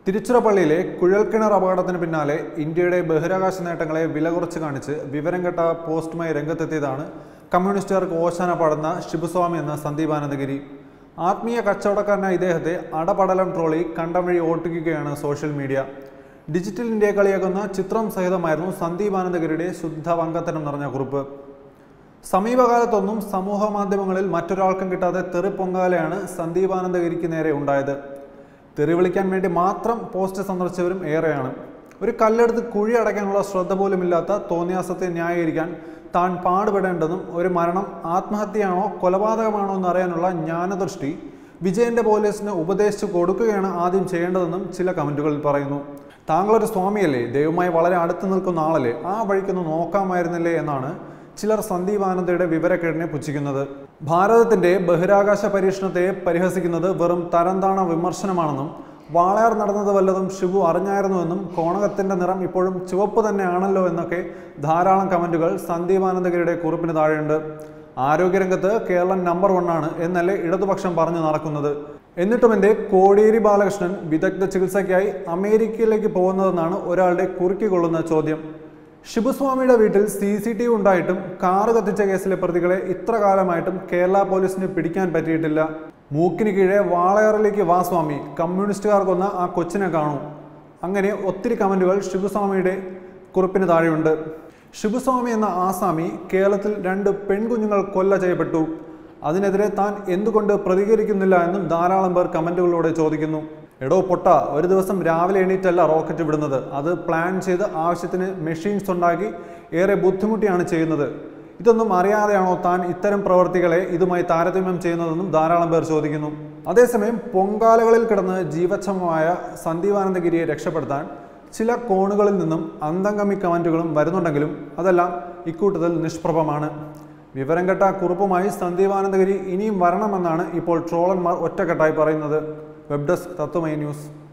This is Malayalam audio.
തിരുച്ചിറപ്പള്ളിയിലെ കുഴൽക്കിണർ അപകടത്തിന് പിന്നാലെ ഇന്ത്യയുടെ ബഹിരാകാശ നേട്ടങ്ങളെ വില കുറച്ച് കാണിച്ച് വിവരം കെട്ട പോസ്റ്റുമായി രംഗത്തെത്തിയതാണ് കമ്മ്യൂണിസ്റ്റുകാർക്ക് ഓശാന പാടുന്ന ശിവസ്വാമി എന്ന സന്ദീപാനന്ദഗിരി ആത്മീയ കച്ചവടക്കാരനായ ഇദ്ദേഹത്തെ അടപടലം ട്രോളി കണ്ടം വഴി ഓട്ടിക്കുകയാണ് സോഷ്യൽ മീഡിയ ഡിജിറ്റൽ ഇന്ത്യയെ കളിയാക്കുന്ന ചിത്രം സഹിതമായിരുന്നു സന്ദീപാനന്ദഗിരിയുടെ ശുദ്ധ വങ്കത്തനം നിറഞ്ഞ കുറിപ്പ് സമീപകാലത്തൊന്നും സമൂഹ മാധ്യമങ്ങളിൽ മറ്റൊരാൾക്കും കിട്ടാതെ തെറി പൊങ്കാലയാണ് സന്ദീപാനന്ദഗിരിക്ക് നേരെ ഉണ്ടായത് തെറി വിളിക്കാൻ വേണ്ടി മാത്രം പോസ്റ്റ് സന്ദർശിച്ചവരും ഏറെയാണ് ഒരു കല്ലെടുത്ത് കുഴി അടയ്ക്കാനുള്ള ശ്രദ്ധ പോലുമില്ലാത്ത തോന്നിയാസത്തെ ന്യായീകരിക്കാൻ താൻ പാടുപെടേണ്ടതും ഒരു മരണം ആത്മഹത്യയാണോ കൊലപാതകമാണോ എന്നറിയാനുള്ള ജ്ഞാനദൃഷ്ടി വിജയന്റെ പോലീസിന് ഉപദേശിച്ചു കൊടുക്കുകയാണ് ആദ്യം ചെയ്യേണ്ടതെന്നും ചില കമന്റുകളിൽ പറയുന്നു താങ്കളൊരു സ്വാമിയല്ലേ ദൈവമായി വളരെ അടുത്ത് നിൽക്കുന്ന ആളല്ലേ ആ വഴിക്കൊന്ന് നോക്കാമായിരുന്നില്ലേ എന്നാണ് ചിലർ സന്ദീപ് ആനന്ദയുടെ വിവരക്കേടിനെ പുച്ഛിക്കുന്നത് ഭാരതത്തിന്റെ ബഹിരാകാശ പരീക്ഷണത്തെ പരിഹസിക്കുന്നത് വെറും തരംതാണ വിമർശനമാണെന്നും വാളയാർ നടന്നത് വല്ലതും ഷിബു അറിഞ്ഞായിരുന്നുവെന്നും കോണകത്തിന്റെ നിറം ഇപ്പോഴും ചുവപ്പ് തന്നെയാണല്ലോ എന്നൊക്കെ ധാരാളം കമന്റുകൾ സന്ദീപ് ആനന്ദഗിരിയുടെ കുറിപ്പിന് താഴെയുണ്ട് ആരോഗ്യരംഗത്ത് കേരളം നമ്പർ വണ്ണാണ് എന്നല്ലേ ഇടതുപക്ഷം പറഞ്ഞു നടക്കുന്നത് എന്നിട്ടും എന്റെ കോടിയേരി ബാലകൃഷ്ണൻ വിദഗ്ധ ചികിത്സയ്ക്കായി അമേരിക്കയിലേക്ക് പോകുന്നതെന്നാണ് ഒരാളുടെ കുറുക്കിക്കൊള്ളുന്ന ചോദ്യം ഷിബുസ്വാമിയുടെ വീട്ടിൽ സി സി ടി വി ഉണ്ടായിട്ടും കാറ് കത്തിച്ച കേസിലെ പ്രതികളെ ഇത്ര കാലമായിട്ടും കേരള പോലീസിന് പിടിക്കാൻ പറ്റിയിട്ടില്ല മൂക്കിന് കീഴെ വാളയാറിലേക്ക് വാ സ്വാമി കമ്മ്യൂണിസ്റ്റുകാർ കൊന്ന ആ കൊച്ചിനെ കാണൂ അങ്ങനെ ഒത്തിരി കമന്റുകൾ ഷിബുസ്വാമിയുടെ കുറിപ്പിന് താഴെയുണ്ട് ഷിബുസ്വാമി എന്ന ആസാമി കേരളത്തിൽ രണ്ട് പെൺകുഞ്ഞുങ്ങൾ കൊല്ല ചെയ്യപ്പെട്ടു അതിനെതിരെ താൻ എന്തുകൊണ്ട് പ്രതികരിക്കുന്നില്ല എന്നും ധാരാളം പേർ കമന്റുകളിലൂടെ ചോദിക്കുന്നു എടോ പൊട്ട ഒരു ദിവസം രാവിലെ എണീറ്റല്ല റോക്കറ്റ് വിടുന്നത് അത് പ്ലാൻ ചെയ്ത് ആവശ്യത്തിന് മെഷീൻസ് ഉണ്ടാക്കി ഏറെ ബുദ്ധിമുട്ടിയാണ് ചെയ്യുന്നത് ഇതൊന്നും അറിയാതെയാണോ താൻ ഇത്തരം പ്രവർത്തികളെ ഇതുമായി താരതമ്യം ചെയ്യുന്നതെന്നും ധാരാളം പേർ ചോദിക്കുന്നു അതേസമയം പൊങ്കാലകളിൽ കിടന്ന് ജീവച്ഛമമായ സന്ദീപാനന്ദഗിരിയെ രക്ഷപ്പെടുത്താൻ ചില കോണുകളിൽ നിന്നും അന്തംഗമി കമന്റുകളും വരുന്നുണ്ടെങ്കിലും അതെല്ലാം ഇക്കൂട്ടത്തിൽ നിഷ്പ്രഭമാണ് വിവരം കെട്ട കുറിപ്പുമായി സന്ദീപാനന്ദഗിരി ഇനിയും വരണമെന്നാണ് ഇപ്പോൾ ട്രോളന്മാർ ഒറ്റക്കെട്ടായി പറയുന്നത് വെബ് ഡെസ്ക് തത്വമൈ ന്യൂസ്